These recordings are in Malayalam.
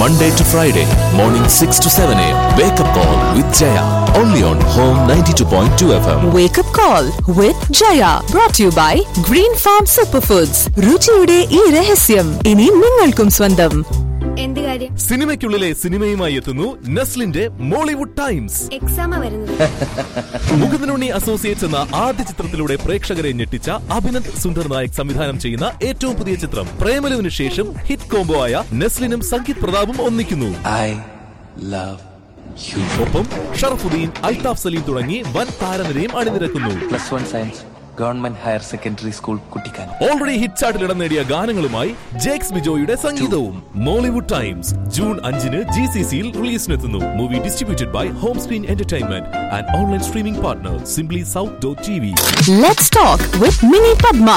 Monday to Friday, morning 6 to 7 a.m. Wake up call with Jaya. Only on Home 92.2 FM. Wake up call with Jaya. Brought to you by Green Farm Superfoods. രുചിയുടെ ഈ രഹസ്യം ഇനി നിങ്ങൾക്കും സ്വന്തം എന്ത് കാര്യം സിനിമയ്ക്കുള്ളിലെ സിനിമയുമായി എത്തുന്നു നെസ്ലിന്റെ മോളിവുഡ് ടൈംസ് എക്സാമാ വരുന്നത് മുകുന്ദനുണ്ണി അസോസിയേറ്റ്സ് എന്ന ആദ്യ ചിത്രത്തിലൂടെ പ്രേക്ഷകരെ ഞെട്ടിച്ച അഭിനന്ദ് സുന്ദർ നായക് സംവിധാനം ചെയ്യുന്ന ഏറ്റവും പുതിയ ചിത്രം പ്രേമലുവിന് ശേഷം ഹിറ്റ് കോംബോ ആയ നെസ്ലിനും സംഗീത് പ്രതാപും ഒന്നിക്കുന്നു I love you. ഒപ്പം ഷറഫുദ്ദീൻ അൽതാഫ് സലീം തുടങ്ങി വൻ താരനിരയും അണിനിരക്കുന്നു Plus one science, Government Higher Secondary School, Kutikan. Already hit ചാർട്ടിൽ ഇടം നേടിയ ഗാനങ്ങളുമായി ജേക്സ് ബിജോയുടെ സംഗീതവും മോളിവുഡ് ടൈംസ് ജൂൺ അഞ്ചിന് ജി സി സിയിൽ റിലീസിനെത്തുന്നു movie distributed by home screen entertainment and online streaming partner simply south dot T V Let's talk with Mini Padma.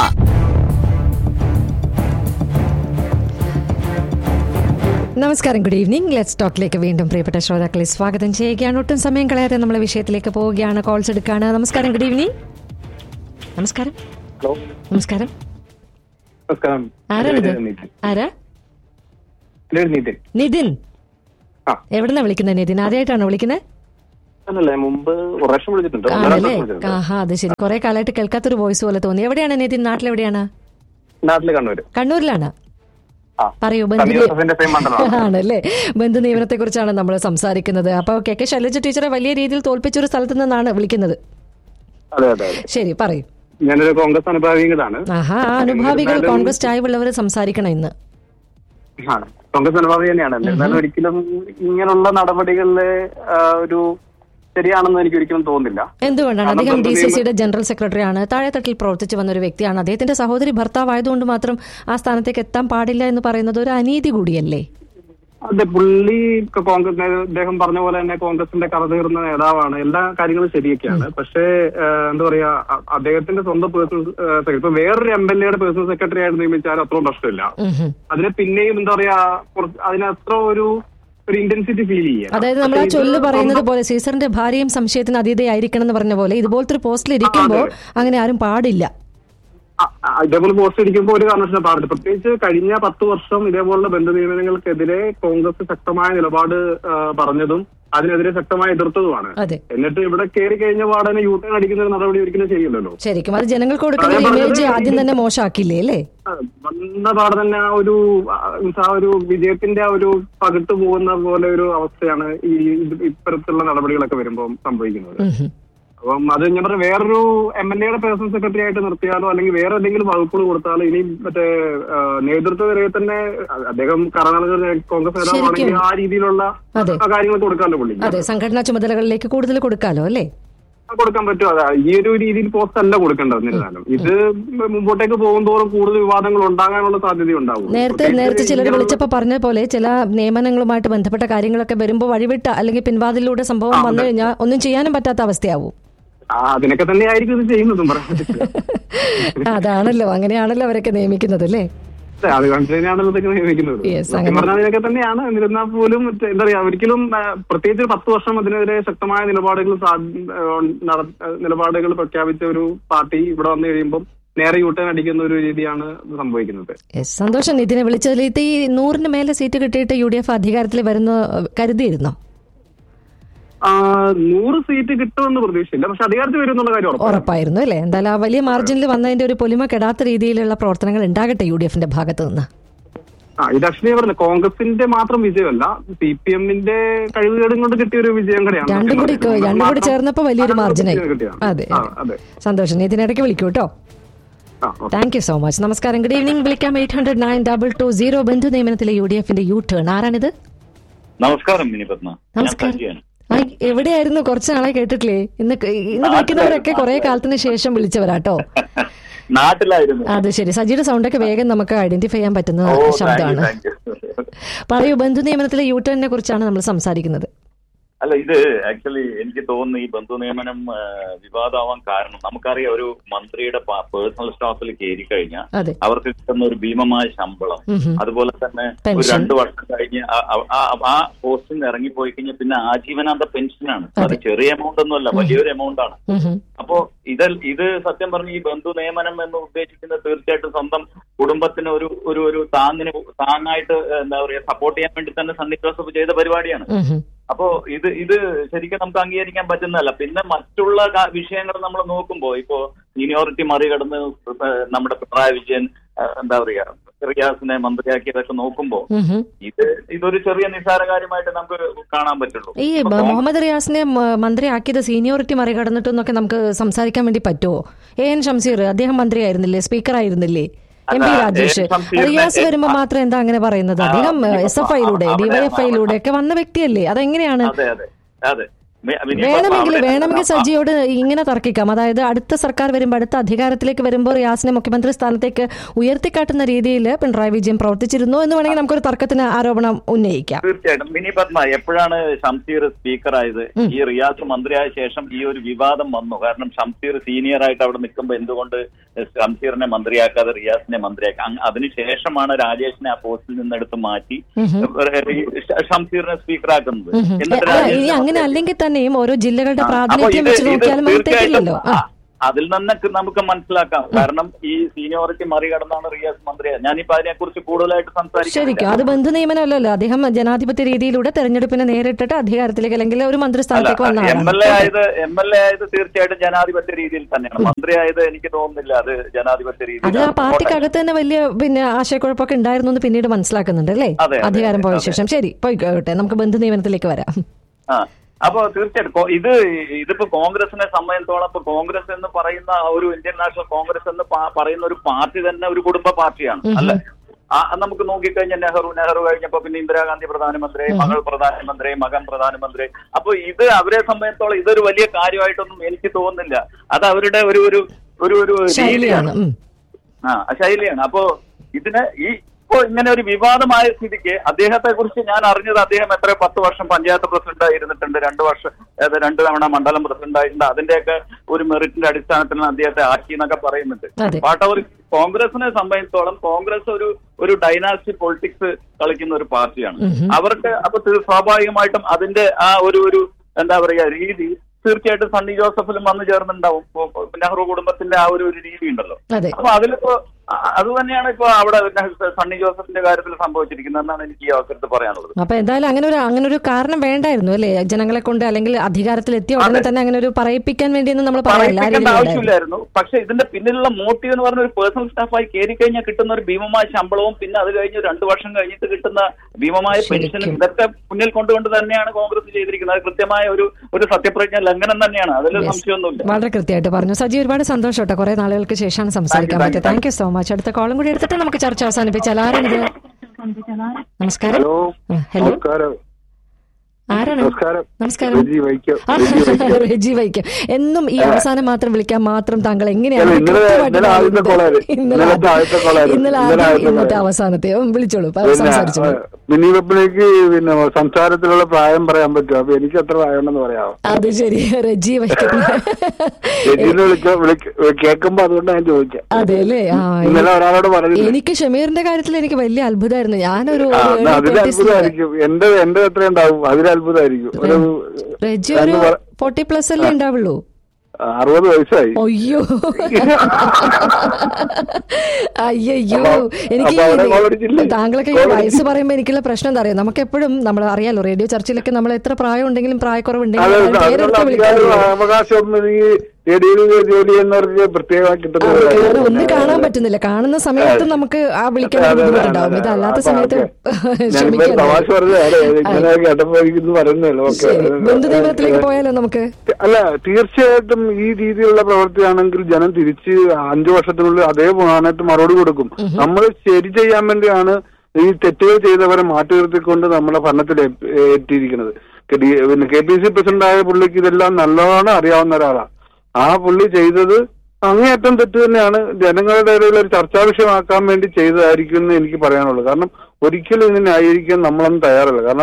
നമസ്കാരം ഗുഡ് ഈവനിങ് ലെറ്റ്സ് ടോക്കിലേക്ക് വീണ്ടും പ്രിയപ്പെട്ട ശ്രോതാക്കളെ സ്വാഗതം ചെയ്യുകയാണ് ഒട്ടും സമയം കളയാതെ നമ്മളെ വിഷയത്തിലേക്ക് പോവുകയാണ് കോൾസ് എടുക്കുകയാണ് നമസ്കാരം ഗുഡ് ഈവനിങ് നമസ്കാരം ഹലോ നമസ്കാരം നമസ്കാരം ആരാണിത് എൻ്റെ പേര് നിതിൻ. ആരാ എൻ്റെ പേര് നിതിൻ നിതിൻ ആ. എവിടുന്നാ വിളിക്കുന്നത് നിതിൻ ആദ്യമായിട്ടാണോ വിളിക്കുന്നത് അല്ലല്ലേ മുമ്പ് ഒരു പ്രാവശ്യം വിളിച്ചിട്ടുണ്ട് ഒന്ന് രണ്ട് ആണല്ലേ പ്രാവശ്യം വിളിച്ചിട്ടുണ്ട്. ആഹാ അത് ശരി കുറെ കാലമായിട്ട് കേൾക്കാത്തൊരു വോയിസ് പോലെ തോന്നി എവിടെയാണ് നിതിൻ നാട്ടിലെവിടെയാണ് നാട്ടില് കണ്ണൂര് കണ്ണൂരിലാണ് ആ. പറയൂ സണ്ണി ബന്ധു ജോസഫിന്റെ സെയിം മണ്ഡലമാണ് ആണല്ലേ ബന്ധു നിയമനത്തെ കുറിച്ചാണ് നമ്മൾ സംസാരിക്കുന്നത് അപ്പൊ കെ കെ ശൈലജ ടീച്ചറെ വലിയ രീതിയിൽ തോൽപ്പിച്ചൊരു സ്ഥലത്ത് നിന്നാണ് വിളിക്കുന്നത് അതെ അതെ അതെ ശരി പറയൂ ഞാനൊരു കോൺഗ്രസ് അനുഭാവികളാണ് ആഹാ ആ അനുഭാവികൾ കോൺഗ്രസ് ചായവുള്ളവർ സംസാരിക്കണം ഇന്ന് ആ, കോൺഗ്രസ് അനുഭാവി തന്നെയാണ് എന്നാലും ഒരിക്കലും ഇങ്ങനെയുള്ള നടപടികളില് ആ, ഒരു ശരിയാണെന്ന് എനിക്ക് ഒരിക്കലും തോന്നുന്നില്ല എന്തുകൊണ്ടാണ് കാരണം അദ്ദേഹം ഡി സി ബന്ധു സിയുടെ ജനറൽ സെക്രട്ടറിയാണ് താഴെത്തട്ടിൽ പ്രവർത്തിച്ചു വന്ന ഒരു വ്യക്തിയാണ് അദ്ദേഹത്തിന്റെ സഹോദരി ഭർത്താവായതുകൊണ്ട് മാത്രം ആ സ്ഥാനത്തേക്ക് എത്താൻ പാടില്ല എന്ന് പറയുന്നത് ഒരു അനീതി കൂടിയല്ലേ അതെ പുള്ളി ഇപ്പൊ കോൺഗ്രസ് അദ്ദേഹം പറഞ്ഞ പോലെ തന്നെ കോൺഗ്രസിന്റെ കറതീർന്ന നേതാവാണ് എല്ലാ കാര്യങ്ങളും ശരിയൊക്കെയാണ് പക്ഷേ ആ, എന്താ പറയാ അ- അദ്ദേഹത്തിന്റെ സ്വന്തം പേഴ്സണൽ സെക്രട്ടറി ഇപ്പൊ വേറൊരു എം എൽ എയുടെ പേഴ്സണൽ സെക്രട്ടറി ആയിട്ട് നിയമിച്ചാൽ അത്രയും പ്രശ്നമില്ല ഉം. അതിനെ പിന്നെയും എന്താ പറയാ കുറച്ച് അതിന് അത്ര ഒരു ഒരു ഇന്റൻസിറ്റി ഫീൽ ചെയ്യാം അതായത് നമ്മൾ ആ ചൊല്ല് പറയുന്നത് പോലെ സീസറിന്റെ ഭാര്യയും സംശയത്തിന് അതീതയായിരിക്കണം എന്ന് പറഞ്ഞ പോലെ ഇതുപോലത്തെ ഒരു പോസ്റ്റിൽ ഇരിക്കുമ്പോൾ അങ്ങനെ ആരും പാടില്ല ഇതേപോലെ പോസ്റ്റ് അടിക്കുമ്പോൾ ഒരു കാരണവശാലും പാടില്ല പ്രത്യേകിച്ച് കഴിഞ്ഞ പത്ത് വർഷം ഇതേപോലുള്ള ബന്ധു നിയമനങ്ങൾക്കെതിരെ കോൺഗ്രസ് ശക്തമായ നിലപാട് ആ, പറഞ്ഞതും അതിനെതിരെ ശക്തമായി എതിർത്തതുമാണ് അതെ എന്നിട്ട് ഇവിടെ കയറി കഴിഞ്ഞ പാടനെ യു ടേൺ അടിക്കുന്ന ഒരു നടപടി ഒരിക്കലും ചെയ്യില്ലല്ലോ ശരിക്കും അത് ജനങ്ങൾക്ക് കൊടുക്കുന്ന അതെ, ഇമേജ് പറഞ്ഞത് ആദ്യം തന്നെ മോശമാക്കില്ലേ അല്ലേ ആ, വന്ന പാടെ തന്നെ ആ ഒരു ആ, ആ ഒരു വിജയത്തിന്റെ ആ ഒരു പകിട്ട് പോകുന്ന പോലെ ഒരു അവസ്ഥയാണ് ഈ ഇത് ഇത്തരത്തിലുള്ള നടപടികളൊക്കെ വരുമ്പോൾ സംഭവിക്കുന്നത് ഉം. അപ്പം അത് ഞാൻ പറഞ്ഞ വേറൊരു എം എൽ എയുടെ പേഴ്സണൽ സെക്രട്ടറി ആയിട്ട് നിർത്തിയാലോ അല്ലെങ്കിൽ വേറെ എന്തെങ്കിലും വകുപ്പുകൾ കൊടുത്താലോ ഇനി മറ്റേ ആ, നേതൃത്വ നിരയിൽ തന്നെ അ- അദ്ദേഹം കർണാടക കോൺഗ്രസ് നേതാവാണെങ്കിൽ ആ രീതിയിലുള്ള അതെ. ആ കാര്യങ്ങൾ കൊടുക്കാമല്ലോ പുള്ളി അതെ സംഘടനാ ചുമതലകളിലേക്ക് കൂടുതൽ കൊടുക്കാലോ അല്ലേ കൊടുക്കാൻ പറ്റും അതാ ഈ ഒരു രീതിയിൽ പോസ്റ്റ് അല്ല കൊടുക്കേണ്ടത് എന്നിരുന്നാലും ഇത് മുമ്പോട്ടേക്ക് പോകുന്തോറും കൂടുതൽ വിവാദങ്ങൾ ഉണ്ടാകാനുള്ള സാധ്യത ഉണ്ടാവും നേരത്തെ നേരത്തെ ചിലർ വിളിച്ചപ്പോ പറഞ്ഞ പോലെ ചില നിയമനങ്ങളുമായിട്ട് ബന്ധപ്പെട്ട കാര്യങ്ങളൊക്കെ വരുമ്പോൾ വഴിവിട്ട അല്ലെങ്കിൽ പിൻവാതിലൂടെ സംഭവം വന്നു കഴിഞ്ഞാൽ ഒന്നും ചെയ്യാനും പറ്റാത്ത അവസ്ഥയാവും ആ, അതിനൊക്കെ തന്നെ ആയിരിക്കും ഇത് ചെയ്യുന്നതും പറയാൻ പറ്റില്ല. അതാണല്ലോ അങ്ങനെയാണല്ലോ അവരൊക്കെ നിയമിക്കുന്നത് അല്ലേ അതെ, അത് കണ്ടിട്ടാണല്ലോ ഇതൊക്കെ നിയമിക്കുന്നത് Yes, സത്യം അങ്ങനെ. പറഞ്ഞാൽ ഇതിനൊക്കെ തന്നെയാണ് എന്നിരുന്നാൽ പോലും മറ്റേ എന്താ പറയാ ഒരിക്കലും ആ, പ്രത്യേകിച്ച് ഒരു പത്ത് വർഷം അതിനെതിരെ ശക്തമായ നിലപാടുകൾ സാ- ആ, നട- നിലപാടുകൾ പ്രഖ്യാപിച്ച ഒരു പാർട്ടി ഇവിടെ വന്നു കഴിയുമ്പോൾ നേരെ യൂട്ടേൺ അടിക്കുന്ന ഒരു രീതിയാണ് സംഭവിക്കുന്നത് Yes, സന്തോഷം ഇതിനെ വിളിച്ചതിൽ ഇത് ഈ നൂറിന് മേലെ സീറ്റ് കിട്ടിയിട്ട് യു ഡി എഫ് അധികാരത്തിൽ വരുന്ന കരുതിയിരുന്നോ ആ, നൂറ് സീറ്റ് കിട്ടുമെന്ന് പ്രതീക്ഷയില്ല പക്ഷെ അധികാരത്തിൽ വരും എന്നുള്ള കാര്യം ഉറപ്പാണ് ഉറപ്പായിരുന്നു അല്ലേ എന്തായാലും ആ വലിയ മാർജിനിൽ വന്നതിന്റെ ഒരു പൊലിമ കെടാത്ത രീതിയിലുള്ള പ്രവർത്തനങ്ങൾ ഉണ്ടാകട്ടെ യു ഡി എഫിന്റെ ഭാഗത്ത് നിന്ന് ആ ഇത് ആക്ച്വലി ഞാൻ പറഞ്ഞത് കോൺഗ്രസിന്റെ മാത്രം വിജയമല്ല സി പി എമ്മിന്റെ കഴിവുകേടും കൊണ്ട് കിട്ടിയ ഒരു വിജയം കൂടെയാണ് രണ്ടും കൂടി സത്യം പറഞ്ഞാൽ. രണ്ടും കൂടി മാത്രം ചേർന്നപ്പോ വലിയൊരു അതിനകത്ത് മാർജിനായി വിജയം കിട്ടിയതാണ്. അതെ ആ, അതെ സന്തോഷം ഇതിനിടയ്ക്ക് വിളിക്കൂ കേട്ടോ ആ okay thank you so much നമസ്കാരം ഗുഡ് ഈവനിംഗ് വിളിക്കാം eight hundred nine double two zero ബന്ധു നിയമനത്തിലെ യു ഡി എഫിന്റെ യു ടേൺ ആരാണിത് നമസ്കാരം മിനി പത്മ ഞാൻ നമസ്കാരം സജിയാണ് ആ, എവിടെയായിരുന്നു കുറച്ച് നാളെ കേട്ടിട്ടില്ലേ ഇന്ന് ക- ഇന്ന് വിളിക്കുന്നവരൊക്കെ കുറെ കാലത്തിന് ശേഷം വിളിച്ചവരാട്ടോ നാട്ടിലായിരുന്നു അത് ശരി സജിയുടെ സൗണ്ടൊക്കെ വേഗം നമുക്ക് ഐഡന്റിഫൈ ചെയ്യാൻ പറ്റുന്ന ഓ താങ്ക് യു ശബ്ദമാണ് താങ്ക് യു പറയൂ ബന്ധു നിയമനത്തിലെ യു ടേണിനെ കുറിച്ചാണ് നമ്മൾ സംസാരിക്കുന്നത് അല്ല ഇത് ആക്ച്വലി എനിക്ക് തോന്നുന്നു ഈ ബന്ധു നിയമനം ആ, വിവാദമാവാൻ കാരണം നമുക്കറിയാം ഒരു മന്ത്രിയുടെ പേഴ്സണൽ സ്റ്റാഫിൽ കയറി കഴിഞ്ഞാൽ അതെ അവർക്ക് കിട്ടുന്ന ഒരു ഭീമമായ ശമ്പളം ഉം ഹും. അതുപോലെ തന്നെ ഒരു പെൻഷൻ. രണ്ടു വർഷം കഴിഞ്ഞ് ആ- ആ- ആ- ആ പോസ്റ്റിൽ നിന്ന് ഇറങ്ങിപ്പോയി കഴിഞ്ഞാൽ പിന്നെ ആജീവനാന്ത പെൻഷനാണ് അത് അതെ. ചെറിയ എമൗണ്ട് ഒന്നുമല്ല വലിയൊരു എമൗണ്ട് ആണ് ഉം ഹും. അപ്പോ ഇത് ഇത് സത്യം പറഞ്ഞ ഈ ബന്ധു നിയമനം എന്ന് ഉദ്ദേശിക്കുന്നത് തീർച്ചയായിട്ടും സ്വന്തം കുടുംബത്തിന് ഒരു ഒരു ഒരു താങ്ങിന് താങ്ങായിട്ട് എന്താ പറയാ സപ്പോർട്ട് ചെയ്യാൻ വേണ്ടി തന്നെ സണ്ണി ജോസഫ് ചെയ്ത പരിപാടിയാണ് ഉം ഹും. അപ്പോ ഇത് ഇത് ശരിക്കും നമുക്ക് അംഗീകരിക്കാൻ പറ്റുന്നതല്ല പിന്നെ മറ്റുള്ള കാ- വിഷയങ്ങൾ നമ്മൾ നോക്കുമ്പോൾ ഇപ്പോ സീനിയോറിറ്റി മറികടന്ന് ഏഹ് നമ്മുടെ പിണറായി വിജയൻ ഏഹ് എന്താ പറയാ റിയാസിനെ മന്ത്രിയാക്കിയതൊക്കെ നോക്കുമ്പോൾ ഉം ഹും. ഇത് ഇതൊരു ചെറിയ നിസ്സാര കാര്യമായിട്ട് നമുക്ക് കാണാൻ പറ്റുള്ളൂ ഈ ഇപ്പോ ബ- കോൺഗ്രസ് മുഹമ്മദ് റിയാസിനെ മ- മന്ത്രിയാക്കിയത് സീനിയോറിറ്റി മറികടന്നിട്ടെന്നൊക്കെ നമുക്ക് സംസാരിക്കാൻ വേണ്ടി പറ്റുമോ എ എൻ ഷംസീർ അദ്ദേഹം മന്ത്രിയായിരുന്നില്ലേ സ്പീക്കർ ആയിരുന്നില്ലേ എം പി അല്ല, രാജേഷ് എ. ഷംസീറിനെ- റിയാസ് വരുമ്പോ ആ. മാത്രം എന്താ അങ്ങനെ പറയുന്നത് ആ, അദ്ദേഹം ഇനിയിപ്പോ എസ് എഫ് ഐയിലൂടെ അവിടെ- ഡിവൈഎഫ്ഐയിലൂടെ ഒക്കെ വന്ന വ്യക്തിയല്ലേ അതെങ്ങനെയാണ് അതെ അതെ അതെ മി- ഇനിയിപ്പോ വേണമെങ്കിൽ അവിടെ- വേണമെങ്കിൽ സജിയോട് ഇങ്ങനെ തർക്കിക്കാം അതായത് അടുത്ത സർക്കാർ വരുമ്പോൾ അടുത്ത അധികാരത്തിലേക്ക് വരുമ്പോൾ റിയാസിനെ മുഖ്യമന്ത്രി സ്ഥാനത്തേക്ക് ഉയർത്തിക്കാട്ടുന്ന രീതിയിൽ പിണറായി വിജയൻ പ്രവർത്തിച്ചിരുന്നു എന്ന് വേണമെങ്കിൽ നമുക്കൊരു തർക്കത്തിന് ആരോപണം ഉന്നയിക്കാം തീർച്ചയായിട്ടും മിനി പത്മ എപ്പോഴാണ് ഷംസീർ സ്പീക്കർ ആയത് ഈ റിയാസ് മന്ത്രിയായ ശേഷം ഈ ഒരു വിവാദം വന്നു കാരണം ഷംസീർ സീനിയർ ആയിട്ട് അവിടെ നിൽക്കുമ്പോൾ എന്തുകൊണ്ട് ഷംസീറിനെ മന്ത്രിയാക്കാതെ റിയാസിനെ മന്ത്രിയാക്കി അങ്ങ് അതിനുശേഷമാണ് രാജേഷിനെ ആ പോസ്റ്റിൽ നിന്നെടുത്ത് മാറ്റി ഈ ഷ- ഷംസീറിനെ സ്പീക്കർ ആക്കുന്നത് എന്നിട്ട് അല്ല, ഇനി രാജേഷിനെ അങ്ങനെ അല്ലെങ്കിൽ തന്നെയും ഓരോ ജില്ലകളുടെ ആ, അപ്പൊ പ്രാതിനിധ്യം ഇത് വെച്ച് ഇത് നോക്കിയാലും അത് തീർച്ചയായിട്ടും തെറ്റില്ലല്ലോ ആ ആ, അതിൽ നിന്നൊക്കെ നമുക്ക് മനസ്സിലാക്കാം കാരണം ഈ സീനിയോറിറ്റി മറികടന്നാണ് റിയാസ് മന്ത്രിയായത് ഞാനിപ്പോ അതിനെ കുറിച്ച് കൂടുതലായിട്ട് ശരിക്കും സംസാരിക്കും അത് ബന്ധു നിയമനമല്ലല്ലോ അദ്ദേഹം ജനാധിപത്യ രീതിയിലൂടെ തെരഞ്ഞെടുപ്പിനെ നേരിട്ടിട്ട് അധികാരത്തിലേക്ക് അല്ലെങ്കിൽ ഒരു മന്ത്രിസ്ഥാനത്തേക്ക് വന്ന എം എൽ എ ആളാണ് ആയത് എം എൽ എ ആയത് തീർച്ചയായിട്ടും ജനാധിപത്യ രീതിയിൽ തന്നെയാണ് മന്ത്രി ആയത് എനിക്ക് തോന്നുന്നില്ല അത് ജനാധിപത്യ അത് ആ രീതിയിൽ പാർട്ടിക്കകത്ത് തന്നെ വലിയ പിന്നെ ആശയക്കുഴപ്പമൊക്കെ ഉണ്ടായിരുന്നു എന്ന് പിന്നീട് മനസ്സിലാക്കുന്നുണ്ട് അല്ലേ അതെ, അതെ, അധികാരം പോയ അതെ. ശേഷം ശരി പോയിക്കോട്ടെ നമുക്ക് ബന്ധു നിയമനത്തിലേക്ക് വരാം ആ അപ്പൊ തീർച്ചയായിട്ടും കോ- ഇത് ഇതിപ്പോ കോൺഗ്രസിനെ സംബന്ധിച്ചോളം ഇപ്പൊ കോൺഗ്രസ് എന്ന് പറയുന്ന ആ ഒരു ഇന്ത്യൻ നാഷണൽ കോൺഗ്രസ് എന്ന് പ- പറയുന്ന ഒരു പാർട്ടി തന്നെ ഒരു കുടുംബ പാർട്ടിയാണ് അല്ലെ ആ നമുക്ക് നോക്കിക്കഴിഞ്ഞാൽ നെഹ്റു നെഹ്റു കഴിഞ്ഞപ്പോ പിന്നെ ഇന്ദിരാഗാന്ധി പ്രധാനമന്ത്രി മകൾ പ്രധാനമന്ത്രി മകൻ പ്രധാനമന്ത്രി അപ്പൊ ഇത് അവരെ സംബന്ധിച്ചോളം ഇതൊരു വലിയ കാര്യമായിട്ടൊന്നും എനിക്ക് തോന്നുന്നില്ല അത് അവരുടെ ഒരു ഒരു ഒരു ഒരു ശൈലിയാണ് രീതിയാണ് ഉം. ആ ശൈലിയാണ് അപ്പോ ഇതിന് ഈ ഇപ്പോ ഇങ്ങനെ ഒരു വിവാദമായ സ്ഥിതിക്ക് അദ്ദേഹത്തെ കുറിച്ച് ഞാൻ അറിഞ്ഞത് അദ്ദേഹം എത്ര പത്ത് വർഷം പഞ്ചായത്ത് പ്രസിഡന്റ് ആയിരുന്നിട്ടുണ്ട് രണ്ട് വർഷം ഏത് രണ്ട് തവണ മണ്ഡലം പ്രസിഡന്റ് ആയിട്ടുണ്ട് അതിന്റെയൊക്കെ ഒരു മെറിറ്റിന്റെ അടിസ്ഥാനത്തിലാണ് അദ്ദേഹത്തെ ആക്കി എന്നൊക്കെ പറയുന്നുണ്ട് അതെ. വാട്ടവർ കോൺഗ്രസിനെ സംബന്ധിച്ചോളം കോൺഗ്രസ് ഒരു ഒരു ഡൈനാസ്റ്റി പൊളിറ്റിക്സ് കളിക്കുന്ന ഒരു പാർട്ടിയാണ് അവർക്ക് അപ്പൊ തീ- സ്വാഭാവികമായിട്ടും അതിന്റെ ആ ഒരു ഒരു എന്താ പറയാ രീതി തീർച്ചയായിട്ടും സണ്ണി ജോസഫിലും വന്നു ചേർന്നുണ്ടാവും ഇപ്പൊ- ഇപ്പൊ നെഹ്റു കുടുംബത്തിന്റെ ആ ഒരു ഒരു രീതി ഉണ്ടല്ലോ അതെ അപ്പൊ അതിലിപ്പോ അ- അത് തന്നെയാണ് ഇപ്പൊ അവിടെ നെഹ് സണ്ണി ജോസഫിന്റെ കാര്യത്തിൽ സംഭവിച്ചിരിക്കുന്നതെന്നാണ് എനിക്ക് ഈ അവസരത്തിൽ പറയാനുള്ളത് അപ്പൊ എന്തായാലും അങ്ങനെ ഒരു അങ്ങനെ ഒരു കാരണം വേണ്ടായിരുന്നു അല്ലേ ജനങ്ങളെ കൊണ്ട് അല്ലെങ്കിൽ അധികാരത്തിൽ എത്തിയ ഉടനെ തന്നെ അങ്ങനെ ഒരു പറയിപ്പിക്കാൻ വേണ്ടിയൊന്നും നമ്മൾ പറയില്ല ആ പറയിപ്പിക്കേണ്ട രീതിയിൽ വേണ്ടായിരുന്നു. ആവശ്യമില്ലായിരുന്നു പക്ഷെ ഇതിന്റെ പിന്നിലുള്ള മോട്ടീവ് എന്ന് പറഞ്ഞ ഒരു പേഴ്സണൽ സ്റ്റാഫായി കയറി കഴിഞ്ഞാൽ കിട്ടുന്ന ഒരു ഭീമമായ ശമ്പളവും പിന്നെ അത് കഴിഞ്ഞ് രണ്ടു വർഷം കഴിഞ്ഞിട്ട് കിട്ടുന്ന ഭീമമായ പെൻഷനും ശരിക്കും. ഇതൊക്കെ മുന്നിൽ കൊണ്ടുകൊണ്ട് തന്നെയാണ് കോൺഗ്രസ് ചെയ്തിരിക്കുന്നത് അത് കൃത്യമായ ഒരു ഒരു സത്യപ്രജ്ഞ ലംഘനം തന്നെയാണ് അതിൽ Yes. സംശയമൊന്നുമില്ല വളരെ കൃത്യമായിട്ട് പറഞ്ഞു സജി ഒരുപാട് സന്തോഷം കേട്ടോ കുറെ നാളുകൾക്ക് ശേഷമാണ് സംസാരിക്കാൻ Thank you, പറ്റിയത് താങ്ക് യു സോ മച്ച് അടുത്ത കോളും കൂടി എടുത്തിട്ട് നമുക്ക് ചർച്ച അവസാനിപ്പിച്ചാൽ ആരാണിത് നമസ്കാരം ഹലോ ആ, ഹലോ നമസ്കാരം ആരാണ് നമസ്കാരം നമസ്കാരം റെജി വൈക്കം ആ, റെജി വൈക്കം റെജി വൈക്കം എന്നും ഈ അവസാനം മാത്രം വിളിക്കാൻ മാത്രം താങ്കൾ എങ്ങനെയാണ് അല്ല, ഇന്നലെ- കൃത്യമായിട്ട് ഇന്നലെ ആദ്യത്തെ പറയുന്നത്? കോളാണ്. ഇന്നലെ ഇന്നലത്തെ ആദ്യത്തെ കോളാണ്. ഇന്നലെ ഇന്നലെ ആദ്യം ആദ്യത്തെ ഇന്നത്തെ കോളാണ്. അവസാനത്തെ ഉം, വിളിച്ചോളൂ പ- പിന്നെ സംസാരിച്ചോളൂ മിനി വെപ്പിലേക്ക് പിന്നെ സംസാരത്തിലുള്ള പ്രായം പറയാൻ പറ്റും അപ്പൊ എനിക്ക് എത്ര പ്രായമുണ്ടെന്ന് പറയാമോ അത് ശരി റെജി വൈക്കം രജിന്ന് വിളിക്ക വിളിക്ക കേൾക്കുമ്പോ അതുകൊണ്ട് ഞാൻ ചോദിക്കാം അതെ അല്ലേ ആ ഇന്നലെ ഒരാളോട് പറഞ്ഞു എനിക്ക് ഷമീറിന്റെ കാര്യത്തിൽ എനിക്ക് വലിയ അത്ഭുതമായിരുന്നു ഞാനൊരു ആ, ഒരു എന്നാ early അതിൽ 20s ല് അത്ഭുതമായിരിക്കും എന്റെ എന്റെ എത്ര ഉണ്ടാവും അതിൽ അത്ഭുതമായിരിക്കും ഒരു റെജി ഒരു രണ്ട് പറ- ഫോർട്ടി പ്ലസ് അല്ലേ ഉണ്ടാവുള്ളൂ അറുപത് വയസ്സായി അയ്യോ അയ്യോ എനിക്ക് അപ്പൊ അവിടെ കോളടിച്ചില്ലേ? താങ്കളൊക്കെ ഈ വയസ്സ് പറയുമ്പോ എനിക്കുള്ള പ്രശ്നം എന്താ അറിയാം നമുക്ക് എപ്പോഴും നമ്മൾ അറിയാലോ റേഡിയോ ചർച്ചയിലൊക്കെ നമ്മൾ എത്ര പ്രായം ഉണ്ടെങ്കിലും അതെ പ്രായക്കുറവുണ്ടെങ്കിലും അതെ, ആരും അതിനുള്ള പേരെടുത്ത് അധികാരവും വിളിക്കാറില്ല. അവകാശവും ഈ റേഡിയോയിൽ ജോലി ചെയ്യുന്നവർക്ക് പ്രത്യേകമായി കിട്ടുന്ന ആ, ഒരു കാരണം കാര്യമാണ്. ഒന്നും കാണാൻ പറ്റുന്നില്ല കാണുന്ന സമയത്തും നമുക്ക് ആ വിളിക്കാൻ അതെ, അതെ, ബുദ്ധിമുട്ടുണ്ടാവും അതെ, ഇത് അതെ. അല്ലാത്ത അപ്പൊ സമയത്ത് ഓക്കേ. ഞാനിപ്പോ ക്ഷമിക്കണം തമാശ പറഞ്ഞതാണ് ഇങ്ങനെ കേട്ടപ്പോ എനിക്കിന്ന് പറയുന്നല്ലോ ഓക്കെ ശരി ബന്ധു നിയമനത്തിലേക്ക് പോയാലോ നമുക്ക് അല്ല തീർച്ചയായിട്ടും ഈ രീതിയിലുള്ള പ്രവൃത്തിയാണെങ്കിൽ ജനം തിരിച്ച് അഞ്ചു വർഷത്തിനുള്ളിൽ അതേ സ്ഥാനത്ത് മറുപടി കൊടുക്കും നമ്മൾ ശരി ചെയ്യാൻ വേണ്ടിയാണ് ഈ തെറ്റുകൾ ചെയ്തവരെ മാറ്റി നിർത്തിക്കൊണ്ട് നമ്മളെ ഭരണത്തിൽ ഏ- ഏറ്റിയിരിക്കുന്നത് കെ ഡി- പിന്നെ കെ പി സി പ്രസിഡന്റായ പുള്ളിക്ക് ഇതെല്ലാം നല്ലോണം അറിയാവുന്ന ഒരാളാണ് ആ പുള്ളി ചെയ്തത് അങ്ങേയറ്റം തെറ്റ് തന്നെയാണ് ജനങ്ങളുടെ ഇടയിൽ ഒരു ചർച്ചാ വിഷയമാക്കാൻ വേണ്ടി ചെയ്തതായിരിക്കും എന്ന് എനിക്ക് പറയാനുള്ളൂ കാരണം ഒരിക്കലും ഇതിനെ ന്യായീകരിക്കാൻ നമ്മളൊന്നും തയ്യാറല്ല കാരണം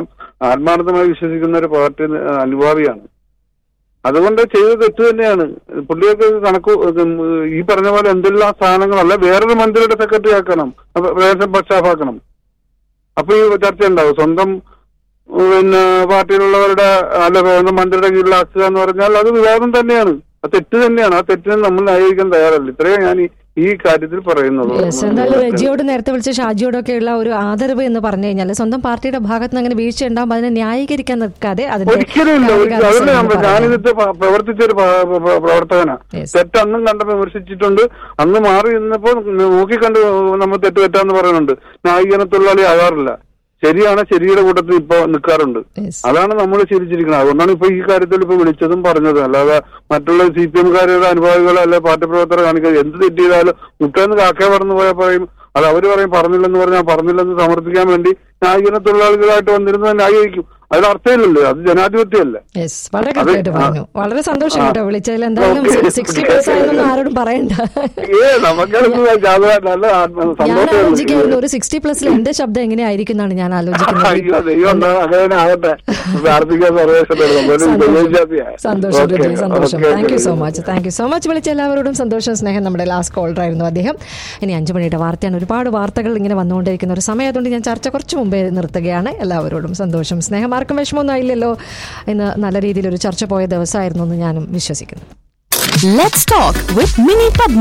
ആത്മാർത്ഥമായി വിശ്വസിക്കുന്ന ഒരു പാർട്ടി അനുഭാവിയാണ് അതുകൊണ്ട് ചെയ്തത് തെറ്റ് തന്നെയാണ് പുള്ളിയൊക്കെ കണക്ക് ഉം, ഈ പറഞ്ഞ പോലെ എന്തെല്ലാം സാധനങ്ങളല്ല വേറൊരു മന്ത്രിയുടെ സെക്രട്ടറി ആക്കണം അപ്പൊ വേറെ പക്ഷാപ്പാക്കണം അപ്പൊ ഈ ചർച്ച ഉണ്ടാവും സ്വന്തം ഉം, പിന്നെ പാർട്ടിയിലുള്ളവരുടെ അല്ല സ്വന്തം മന്ത്രിയുടെ കീഴിലാക്കുക എന്ന് പറഞ്ഞാൽ അത് വിവാദം തന്നെയാണ് അത് തെറ്റ് തന്നെയാണ് ആ തെറ്റിനെ നമ്മൾ ന്യായീകരിക്കാൻ തയ്യാറല്ല ഇത്രയും ഞാൻ ഈ- ഈ കാര്യത്തിൽ പറയുന്നുള്ളൂ യെസ് എന്തായാലും രജിയോട് നേരത്തെ വിളിച്ച ഷാജിയോടൊക്കെയുള്ള ഒരു ആദരവ് എന്ന് പറഞ്ഞു കഴിഞ്ഞാൽ സ്വന്തം പാർട്ടിയുടെ ഭാഗത്ത് നിന്ന് അങ്ങനെ വീഴ്ച ഉണ്ടാകുമ്പോൾ അതിനെ ന്യായീകരിക്കാൻ നിൽക്കാതെ അതിന്റെ ഒരിക്കലും ഇല്ല ഒരിക്കലും കാര്യകാരണ അതല്ല ഞാൻ സത്യം ഞാനിതിന്റെ പ- പ്രവർത്തിച്ച ഒരു പ- പ- പ്രവർത്തകനാ Yes. തെറ്റ് അന്നും കണ്ട വിമർശിച്ചിട്ടുണ്ട് അന്ന് മാറി നിന്നപ്പോ നോക്കിക്കണ്ട് നമ്മൾ തെറ്റ് തെറ്റാന്ന് പറയുന്നുണ്ട് ന്യായീകരണ തൊഴിലാളി ആകാറില്ല ശരിയാണ് ശരിയുടെ കൂട്ടത്തിൽ ഇപ്പൊ നിൽക്കാറുണ്ട് Yes. അതാണ് നമ്മൾ ശീലിച്ചിരിക്കുന്നത് അതുകൊണ്ടാണ് ഇപ്പൊ ഈ കാര്യത്തിൽ ഇപ്പൊ വിളിച്ചതും പറഞ്ഞതും അല്ലാതെ മറ്റുള്ള സി പി എംകാരുടെ അനുഭാവികളോ അല്ലെ പാർട്ടി പ്രവർത്തകർ കാണിക്കുക എന്ത് തെറ്റ് ചെയ്താലും മുട്ടേന്ന് കാക്കേ പറഞ്ഞു പോയാൽ പറയും അത് അവര് പറയും പറഞ്ഞില്ലെന്ന് പറഞ്ഞാൽ പറഞ്ഞില്ലെന്ന് സമർത്ഥിക്കാൻ വേണ്ടി ന്യായീകരണ തൊഴിലാളികളായിട്ട് വന്നിരുന്നത് ന്യായീകരിക്കും അതിൽ അർത്ഥമില്ലല്ലോ അത് ജനാധിപത്യമല്ല യെസ് വളരെ കൃത്യമായിട്ട് അതെ, പറഞ്ഞു ആ. വളരെ സന്തോഷം ആ. കേട്ടോ വിളിച്ചതിൽ എന്തായാലും ഓക്കേ. സിക്സ്റ്റി പ്ലസ് ആയെന്നൊന്നും ആരോടും പറയണ്ട ഏ നമുക്കതൊന്നും ജാത- നല്ല ആത്മ- ഞാൻ സന്തോഷമേ ആലോചിക്കായിരുന്നു ഉള്ളൂ. ഒരു സിക്സ്റ്റി പ്ലസിൽ എന്റെ ശബ്ദം എങ്ങനെയായിരിക്കും എന്നാണ് ഞാൻ ആലോചിക്കുന്നത് അയ്യോ ദൈവം ഉണ്ടാ- അങ്ങനെ ആകട്ടെ പ്രാർത്ഥിക്കാൻ സർവേശ്വരൻ സന്തോഷം രജനി, സന്തോഷം thank you so much thank you so much വിളിച്ച എല്ലാവരോടും സന്തോഷം സ്നേഹം നമ്മുടെ ലാസ്റ്റ് കോളർ ആയിരുന്നു അദ്ദേഹം ഇനി അഞ്ചു മണിയുടെ വാർത്തയാണ് ഒരുപാട് വാർത്തകൾ ഇങ്ങനെ വന്നുകൊണ്ടിരിക്കുന്ന ഒരു സമയം അതുകൊണ്ട് ഞാൻ ചർച്ച കുറച്ച് മുമ്പേ നിർത്തുകയാണ് എല്ലാവരോടും സന്തോഷം സ്നേഹം ആർക്കും വിഷമമൊന്നും ആയില്ലല്ലോ ഇന്ന് നല്ല രീതിയിൽ ഒരു ചർച്ച പോയ ദിവസമായിരുന്നു എന്ന് ഞാനും വിശ്വസിക്കുന്നു Let's talk with Mini Padma.